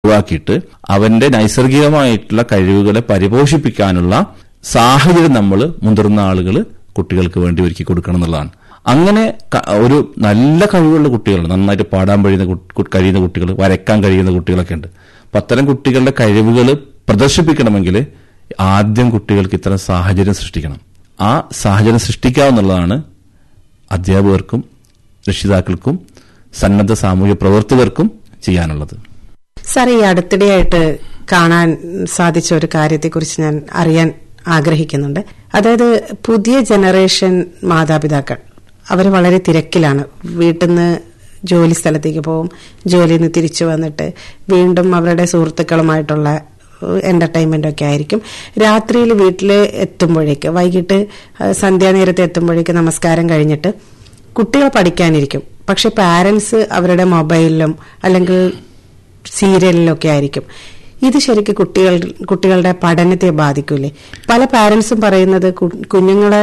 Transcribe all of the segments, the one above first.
ഒഴിവാക്കിയിട്ട് അവന്റെ നൈസർഗികമായിട്ടുള്ള കഴിവുകളെ പരിപോഷിപ്പിക്കാനുള്ള സാഹചര്യം നമ്മൾ മുതിർന്ന ആളുകൾ കുട്ടികൾക്ക് വേണ്ടി ഒരുക്കി കൊടുക്കണം എന്നുള്ളതാണ് അങ്ങനെ ക- ഒരു നല്ല കഴിവുള്ള കുട്ടികൾ നന്നായിട്ട് പാടാൻ കഴിയുന്ന കു- കു- കഴിയുന്ന കുട്ടികൾ വരയ്ക്കാൻ കഴിയുന്ന കുട്ടികളൊക്കെ ഉണ്ട് അപ്പൊ അത്തരം കുട്ടികളുടെ കഴിവുകൾ പ്രദർശിപ്പിക്കണമെങ്കിൽ ആദ്യം കുട്ടികൾക്ക് ഇത്തരം സാഹചര്യം സൃഷ്ടിക്കണം ആ സാഹചര്യം സൃഷ്ടിക്കാവുന്നതാണ് അധ്യാപകർക്കും രക്ഷിതാക്കൾക്കും സന്നദ്ധ സാമൂഹ്യ പ്രവർത്തകർക്കും ചെയ്യാനുള്ളത് സാർ ഈ അടുത്തിടെയായിട്ട് കാണാൻ സാധിച്ച ഒരു കാര്യത്തെക്കുറിച്ച് ഞാൻ അറിയാൻ ആഗ്രഹിക്കുന്നുണ്ട് അതായത് പുതിയ ജനറേഷൻ മാതാപിതാക്കൾ അവർ വളരെ തിരക്കിലാണ് വീട്ടിൽ നിന്ന് ജോലി സ്ഥലത്തേക്ക് പോകും ജോലിയിൽ നിന്ന് തിരിച്ചു വന്നിട്ട് വീണ്ടും അവരുടെ സുഹൃത്തുക്കളുമായിട്ടുള്ള എന്റർടൈൻമെന്റ് ഒക്കെ ആയിരിക്കും രാത്രിയിൽ വീട്ടിൽ എത്തുമ്പോഴേക്ക് വൈകിട്ട് ആ, സന്ധ്യാനേരത്ത് എത്തുമ്പോഴേക്ക് നമസ്കാരം കഴിഞ്ഞിട്ട് കുട്ടികൾ പഠിക്കാനിരിക്കും പക്ഷെ പാരന്റ്സ് അവരുടെ മൊബൈലിലും അല്ലെങ്കിൽ സീരിയലിലൊക്കെ ആയിരിക്കും ഇത് ശരിക്കും കുട്ടികൾ കുട്ടികളുടെ പഠനത്തെ ബാധിക്കൂലേ പല പാരന്റ്സും പറയുന്നത് കു- കുഞ്ഞുങ്ങളെ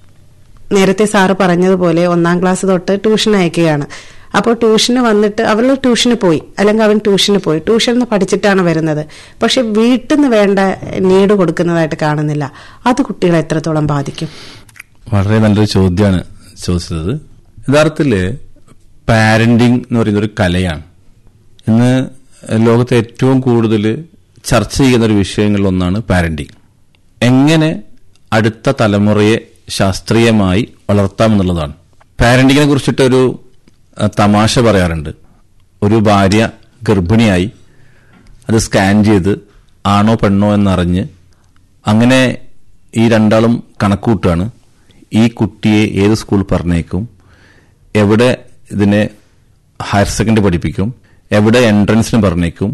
നേരത്തെ സാറ് പറഞ്ഞതുപോലെ ഒന്നാം ക്ലാസ് തൊട്ട് ട്യൂഷൻ അയക്കുകയാണ് അപ്പോൾ ട്യൂഷന് വന്നിട്ട് അവൾ ട്യൂഷന് പോയി അല്ലെങ്കിൽ അവൻ ട്യൂഷന് പോയി ട്യൂഷനിൽ നിന്ന് പഠിച്ചിട്ടാണ് വരുന്നത് പക്ഷെ വീട്ടിൽ നിന്ന് വേണ്ട നീഡ് കൊടുക്കുന്നതായിട്ട് കാണുന്നില്ല അത് കുട്ടികളെ എത്രത്തോളം ബാധിക്കും വളരെ നല്ലൊരു ചോദ്യമാണ് ചോദിച്ചത് യഥാർത്ഥത്തില് പാരന്റിങ് എന്ന് പറയുന്ന ഒരു കലയാണ് ഇന്ന് ലോകത്തെ ഏറ്റവും കൂടുതൽ ചർച്ച ചെയ്യുന്ന ഒരു വിഷയങ്ങളിൽ ഒന്നാണ് പാരന്റിങ് എങ്ങനെ അടുത്ത തലമുറയെ ശാസ്ത്രീയമായി വളർത്താമെന്നുള്ളതാണ് പാരന്റിങ്ങിനെ കുറിച്ചിട്ടൊരു അഹ്, തമാശ പറയാറുണ്ട് ഒരു ഭാര്യ ഗർഭിണിയായി അത് സ്കാൻ ചെയ്ത് ആണോ പെണ്ണോ എന്നറിഞ്ഞ് അങ്ങനെ ഈ രണ്ടാളും കണക്കൂട്ടാണ് ഈ കുട്ടിയെ ഏത് സ്കൂൾ പറഞ്ഞേക്കും എവിടെ ഇതിനെ ഹയർ സെക്കൻഡറി പഠിപ്പിക്കും എവിടെ എൻട്രൻസിന് പറഞ്ഞേക്കും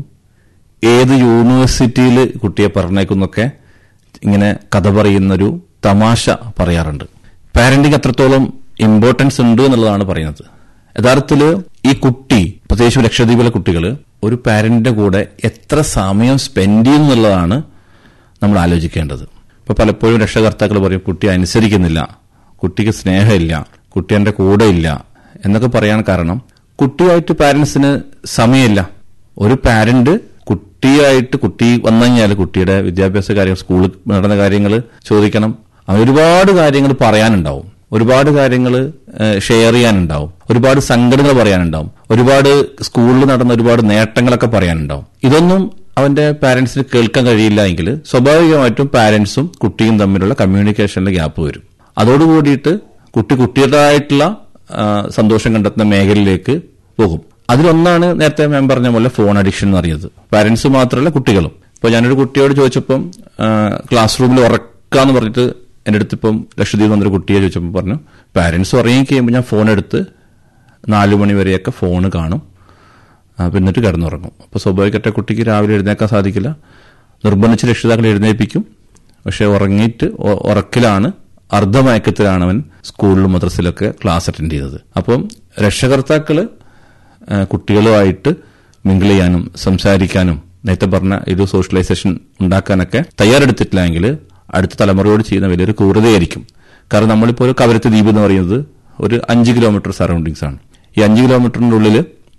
ഏത് യൂണിവേഴ്സിറ്റിയിൽ കുട്ടിയെ പറഞ്ഞേക്കും എന്നൊക്കെ ഇങ്ങനെ കഥ പറയുന്നൊരു തമാശ പറയാറുണ്ട് പാരന്റിങ് അത്രത്തോളം ഇമ്പോർട്ടൻസ് ഉണ്ട് എന്നുള്ളതാണ് പറയുന്നത് യഥാർത്ഥത്തില് ഈ കുട്ടി പ്രത്യേകിച്ച് ലക്ഷദ്വീപിലെ കുട്ടികൾ ഒരു പാരന്റിന്റെ കൂടെ എത്ര സമയം സ്പെൻഡ് ചെയ്യും എന്നുള്ളതാണ് നമ്മൾ ആലോചിക്കേണ്ടത് ഇപ്പൊ പലപ്പോഴും രക്ഷകർത്താക്കൾ പറയും കുട്ടി അനുസരിക്കുന്നില്ല കുട്ടിക്ക് സ്നേഹമില്ല കുട്ടി എന്റെ കൂടെ ഇല്ല എന്നൊക്കെ പറയാൻ കാരണം കുട്ടിയായിട്ട് പാരന്റ്സിന് സമയമില്ല ഒരു പാരന്റ് കുട്ടിയായിട്ട് കുട്ടി വന്നു കഴിഞ്ഞാൽ കുട്ടിയുടെ വിദ്യാഭ്യാസ കാര്യങ്ങൾ സ്കൂളിൽ നടന്ന കാര്യങ്ങൾ ചോദിക്കണം അവന് ഒരുപാട് കാര്യങ്ങൾ പറയാനുണ്ടാവും ഒരുപാട് കാര്യങ്ങൾ ഷെയർ ചെയ്യാനുണ്ടാവും ഒരുപാട് സങ്കടങ്ങൾ പറയാനുണ്ടാവും ഒരുപാട് സ്കൂളിൽ നടന്ന ഒരുപാട് നേട്ടങ്ങളൊക്കെ പറയാനുണ്ടാവും ഇതൊന്നും അവന്റെ പാരന്റ്സിന് കേൾക്കാൻ കഴിയില്ല എങ്കിൽ സ്വാഭാവികമായിട്ടും പാരന്റ്സും കുട്ടിയും തമ്മിലുള്ള കമ്മ്യൂണിക്കേഷനിൽ ഗ്യാപ്പ് വരും അതോടുകൂടിയിട്ട് കുട്ടി കുട്ടിയുടേതായിട്ടുള്ള ആ, സന്തോഷം കണ്ടെത്തുന്ന മേഖലയിലേക്ക് പോകും അതിലൊന്നാണ് നേരത്തെ ഞാൻ പറഞ്ഞ പോലെ ഫോൺ അഡിക്ഷൻ എന്ന് പറയുന്നത് പാരന്റ്സ് മാത്രമല്ല കുട്ടികളും ഇപ്പൊ ഞാനൊരു കുട്ടിയോട് ചോദിച്ചപ്പം ആ, ക്ലാസ് റൂമിൽ ഉറക്കാന്ന് പറഞ്ഞിട്ട് എന്റെ അടുത്ത് ഇപ്പം ലക്ഷദ്വീപ് വന്നൊരു കുട്ടിയെ ചോദിച്ചപ്പോൾ പറഞ്ഞു പാരന്റ്സ് ഉറങ്ങി കഴിയുമ്പോൾ ഞാൻ ഫോൺ എടുത്ത് നാലു മണി വരെയൊക്കെ ഫോൺ കാണും ആ, അപ്പൊ എന്നിട്ട് കിടന്നുറങ്ങും അപ്പൊ സ്വാഭാവികമായിട്ട് കുട്ടിക്ക് രാവിലെ എഴുന്നേക്കാൻ സാധിക്കില്ല നിർബന്ധിച്ച് രക്ഷിതാക്കൾ എഴുന്നേൽപ്പിക്കും പക്ഷെ ഉറങ്ങിയിട്ട് ഉ- ഉറക്കിലാണ് അർദ്ധമയക്കത്തിലാണ് അവൻ സ്കൂളിലും മദ്രസയിലൊക്കെ ക്ലാസ് അറ്റൻഡ് ചെയ്തത് അപ്പം രക്ഷകർത്താക്കള് ആ, കുട്ടികളുമായിട്ട് മിങ്കിൾ ചെയ്യാനും സംസാരിക്കാനും നേരത്തെ പറഞ്ഞ ഒരു സോഷ്യലൈസേഷൻ ഉണ്ടാക്കാനൊക്കെ തയ്യാറെടുത്തിട്ടില്ലെങ്കിൽ അടുത്ത തലമുറയോട് ചെയ്യുന്ന വലിയൊരു ക്രൂരതയായിരിക്കും കാരണം നമ്മളിപ്പോൾ ഒരു കവരത്ത് ദ്വീപ് എന്ന് പറയുന്നത് ഒരു അഞ്ച് കിലോമീറ്റർ സറൗണ്ടിങ്സ് ആണ് ഈ അഞ്ച് കിലോമീറ്ററിന്റെ ഉള്ളിൽ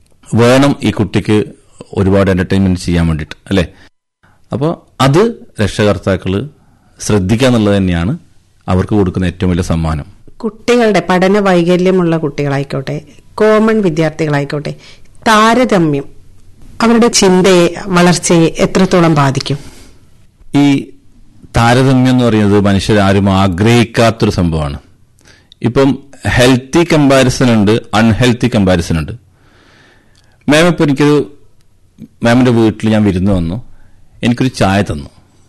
വേണം ഈ കുട്ടിക്ക് ഒരുപാട് എന്റർടൈൻമെന്റ് ചെയ്യാൻ വേണ്ടിയിട്ട് അല്ലേ അപ്പോൾ അത് രക്ഷകർത്താക്കൾ ശ്രദ്ധിക്കുക എന്നുള്ളത് തന്നെയാണ് അവർക്ക് കൊടുക്കുന്ന ഏറ്റവും വലിയ സമ്മാനം കുട്ടികളുടെ പഠന വൈകല്യമുള്ള കുട്ടികളായിക്കോട്ടെ കോമൺ വിദ്യാർത്ഥികളായിക്കോട്ടെ താരതമ്യം അവരുടെ ചിന്തയെ വളർച്ചയെ എത്രത്തോളം ബാധിക്കും ഈ താരതമ്യം എന്ന് പറയുന്നത് മനുഷ്യരാരും ആഗ്രഹിക്കാത്തൊരു സംഭവമാണ് ഇപ്പം ഹെൽത്തി കമ്പാരിസൺ ഉണ്ട് അൺഹെൽത്തി കമ്പാരിസൺ ഉണ്ട് മാം ഇപ്പൊ എനിക്കൊരു മാമിന്റെ വീട്ടിൽ ഞാൻ വിരുന്ന് വന്നു എനിക്കൊരു ചായ തന്നു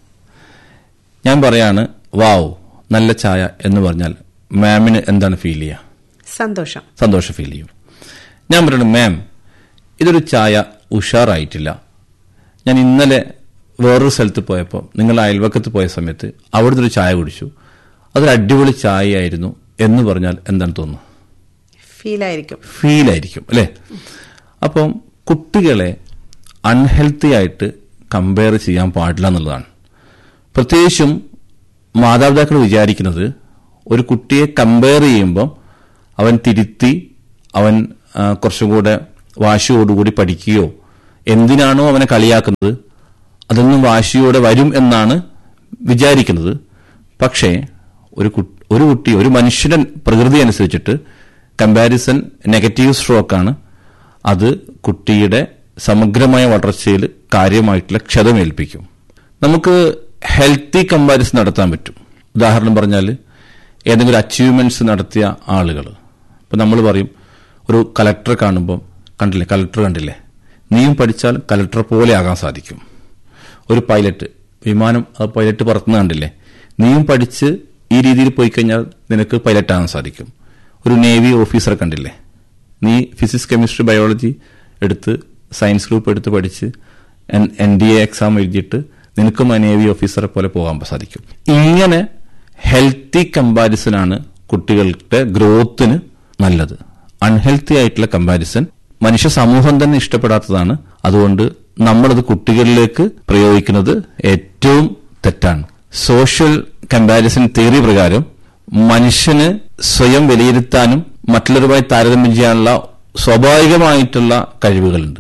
ഞാൻ പറയാണ് വാവ് നല്ല ചായ എന്ന് പറഞ്ഞാൽ മാമിന് എന്താണ് ഫീൽ ചെയ്യുക സന്തോഷം സന്തോഷം ഫീൽ ചെയ്യും ഞാൻ പറയുന്നു മാം ഇതൊരു ചായ ഉഷാറായിട്ടില്ല ഞാൻ ഇന്നലെ വേറൊരു സ്ഥലത്ത് പോയപ്പോൾ നിങ്ങൾ അയൽവക്കത്ത് പോയ സമയത്ത് അവിടുത്തെ ഒരു ചായ കുടിച്ചു അതൊരു അടിപൊളി ചായയായിരുന്നു എന്ന് പറഞ്ഞാൽ എന്താണ് തോന്നുന്നു ഫീലായിരിക്കും ഫീൽ ആയിരിക്കും അല്ലേ അപ്പം കുട്ടികളെ അൺഹെൽത്തി ആയിട്ട് കമ്പയർ ചെയ്യാൻ പാടില്ല എന്നുള്ളതാണ് പ്രത്യേകിച്ചും മാതാപിതാക്കൾ വിചാരിക്കുന്നത് ഒരു കുട്ടിയെ കമ്പയർ ചെയ്യുമ്പം അവൻ തിരുത്തി അവൻ ആ, കുറച്ചും കൂടെ വാശിയോടുകൂടി പഠിക്കുകയോ എന്തിനാണോ അവനെ കളിയാക്കുന്നത് അതൊന്നും വാശിയോടെ വരും എന്നാണ് വിചാരിക്കുന്നത് പക്ഷേ ഒരു കു- ഒരു കുട്ടി ഒരു മനുഷ്യന്റെ പ്രകൃതി അനുസരിച്ചിട്ട് കമ്പാരിസൺ നെഗറ്റീവ് സ്ട്രോക്കാണ് അത് കുട്ടിയുടെ സമഗ്രമായ വളർച്ചയിൽ കാര്യമായിട്ടുള്ള ക്ഷതമേൽപ്പിക്കും നമുക്ക് ഹെൽത്തി കമ്പാരിസൺ നടത്താൻ പറ്റും ഉദാഹരണം പറഞ്ഞാൽ ഏതെങ്കിലും അച്ചീവ്മെന്റ്സ് നടത്തിയ ആളുകൾ ഇപ്പം നമ്മൾ പറയും ഒരു കലക്ടറെ കാണുമ്പോൾ കണ്ടില്ലേ കലക്ടർ കണ്ടില്ലേ നീയും പഠിച്ചാൽ കലക്ടർ പോലെ ആകാൻ സാധിക്കും ഒരു പൈലറ്റ് വിമാനം ആ പൈലറ്റ് പറത്തുന്ന കണ്ടില്ലേ നീയും പഠിച്ച് ഈ രീതിയിൽ പോയി കഴിഞ്ഞാൽ നിനക്ക് പൈലറ്റ് ആകാൻ സാധിക്കും ഒരു നേവി ഓഫീസറെ കണ്ടില്ലേ നീ ഫിസിക്സ് കെമിസ്ട്രി ബയോളജി എടുത്ത് സയൻസ് ഗ്രൂപ്പ് എടുത്ത് പഠിച്ച് എൻ ഡി എ എക്സാം എഴുതിയിട്ട് നിനക്കും ആ നേവി ഓഫീസറെ പോലെ പോകാൻ സാധിക്കും ഇങ്ങനെ ഹെൽത്തി കമ്പാരിസൺ ആണ് കുട്ടികളുടെ ഗ്രോത്തിന് നല്ലത് അൺഹെൽത്തി ആയിട്ടുള്ള കമ്പാരിസൺ മനുഷ്യ സമൂഹം തന്നെ ഇഷ്ടപ്പെടാത്തതാണ് അതുകൊണ്ട് നമ്മളത് കുട്ടികളിലേക്ക് പ്രയോഗിക്കുന്നത് ഏറ്റവും തെറ്റാണ് സോഷ്യൽ കമ്പാരിസൺ തിയറി പ്രകാരം മനുഷ്യന് സ്വയം വിലയിരുത്താനും മറ്റുള്ളവരുമായി താരതമ്യം ചെയ്യാനുള്ള സ്വാഭാവികമായിട്ടുള്ള കഴിവുകളുണ്ട്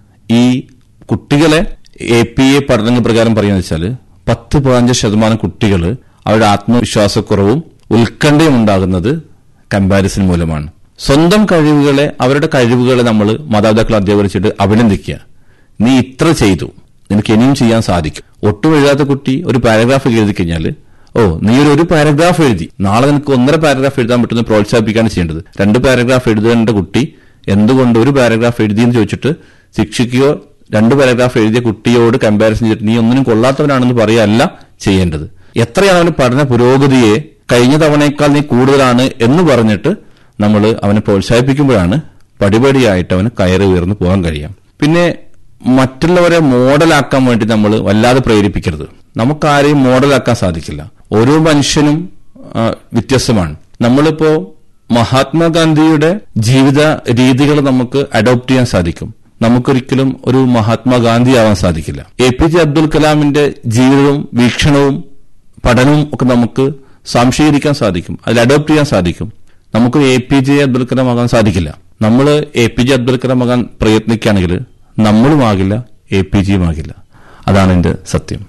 ഈ കുട്ടികളെ എ പി എ പഠനങ്ങൾ പ്രകാരം പറയുന്നത് വെച്ചാൽ പത്ത് പതിനഞ്ച് ശതമാനം കുട്ടികൾ അവരുടെ ആത്മവിശ്വാസക്കുറവും ഉത്കണ്ഠയും ഉണ്ടാകുന്നത് കമ്പാരിസൺ മൂലമാണ് സ്വന്തം കഴിവുകളെ അവരുടെ കഴിവുകളെ നമ്മൾ മാതാപിതാക്കൾ അധ്യാപകരിച്ചിട്ട് അഭിനന്ദിക്കുക നീ ഇത്ര ചെയ്തു നിനക്ക് ഇനിയും ചെയ്യാൻ സാധിക്കും ഒട്ടും എഴുതാത്ത കുട്ടി ഒരു പാരഗ്രാഫ് എഴുതി കഴിഞ്ഞാൽ ഓ നീ ഒരു ഒരു പാരഗ്രാഫ് എഴുതി നാളെ നിനക്ക് ഒന്നര പാരഗ്രാഫ് എഴുതാൻ പറ്റുന്ന പ്രോത്സാഹിപ്പിക്കുകയാണ് ചെയ്യേണ്ടത് രണ്ട് പാരഗ്രാഫ് എഴുതേണ്ട കുട്ടി എന്തുകൊണ്ട് ഒരു പാരഗ്രാഫ് എഴുതിയെന്ന് ചോദിച്ചിട്ട് ശിക്ഷിക്കുകയോ രണ്ട് പാരഗ്രാഫ് എഴുതിയ കുട്ടിയോട് കമ്പാരിസൺ ചെയ്തിട്ട് നീ ഒന്നിനും കൊള്ളാത്തവനാണെന്ന് പറയല്ല ചെയ്യേണ്ടത് എത്രയാണ് അവന് പഠന പുരോഗതിയെ കഴിഞ്ഞ തവണയേക്കാൾ നീ കൂടുതലാണ് എന്ന് പറഞ്ഞിട്ട് നമ്മൾ അവനെ പ്രോത്സാഹിപ്പിക്കുമ്പോഴാണ് പടിപടിയായിട്ട് അവന് കയറി ഉയർന്നു പോകാൻ കഴിയാം പിന്നെ മറ്റുള്ളവരെ മോഡലാക്കാൻ വേണ്ടി നമ്മൾ വല്ലാതെ പ്രേരിപ്പിക്കരുത് നമുക്കാരെയും മോഡലാക്കാൻ സാധിക്കില്ല ഓരോ മനുഷ്യനും ആ, വ്യത്യസ്തമാണ് നമ്മളിപ്പോ മഹാത്മാഗാന്ധിയുടെ ജീവിത രീതികൾ നമുക്ക് അഡോപ്റ്റ് ചെയ്യാൻ സാധിക്കും നമുക്കൊരിക്കലും ഒരു മഹാത്മാഗാന്ധി ആവാൻ സാധിക്കില്ല എ പി ജെ അബ്ദുൽ കലാമിന്റെ ജീവിതവും വീക്ഷണവും പഠനവും ഒക്കെ നമുക്ക് സംശീകരിക്കാൻ സാധിക്കും അതിൽ അഡോപ്റ്റ് ചെയ്യാൻ സാധിക്കും നമുക്ക് A P J Abdul Kalam ആകാൻ സാധിക്കില്ല നമ്മൾ A P J Abdul Kalam ആകാൻ പ്രയത്നിക്കുകയാണെങ്കിൽ നമ്മളും ആകില്ല എ പി ജിയും ആകില്ല അതാണ് എന്റെ സത്യം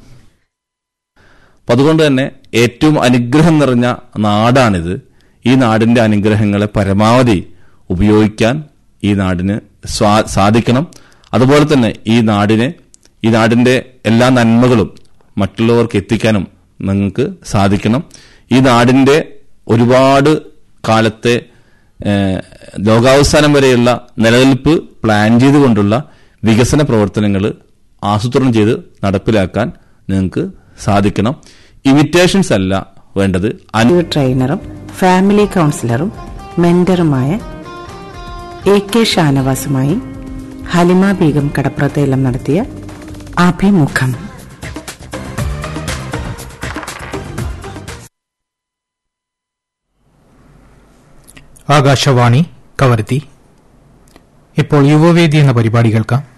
അപ്പൊ അതുകൊണ്ട് തന്നെ ഏറ്റവും അനുഗ്രഹം നിറഞ്ഞ നാടാണിത് ഈ നാടിന്റെ അനുഗ്രഹങ്ങളെ പരമാവധി ഉപയോഗിക്കാൻ ഈ നാടിന് സ്വാ- സാധിക്കണം അതുപോലെ തന്നെ ഈ നാടിനെ ഈ നാടിന്റെ എല്ലാ നന്മകളും മറ്റുള്ളവർക്ക് എത്തിക്കാനും നിങ്ങൾക്ക് സാധിക്കണം ഈ നാടിന്റെ ഒരുപാട് കാലത്തെ ഏഹ്, ലോകാവസാനം വരെയുള്ള നിലനിൽപ്പ് പ്ലാൻ ചെയ്തുകൊണ്ടുള്ള വികസന പ്രവർത്തനങ്ങൾ ആസൂത്രണം ചെയ്ത് നടപ്പിലാക്കാൻ നിങ്ങൾക്ക് സാധിക്കണം ഇമിറ്റേഷൻസ് അല്ല വേണ്ടത് അനു ഒരു ട്രെയിനറും ഫാമിലി കൗൺസിലറും മെന്ററുമായ എ കെ ഷാനവാസുമായി ഹലിമ ബീഗം കടപ്പുറത്തേലം നടത്തിയ അഭിമുഖം ആകാശവാണി കവർത്തി ഇപ്പോൾ യുവവേദി എന്ന പരിപാടി കേൾക്കാം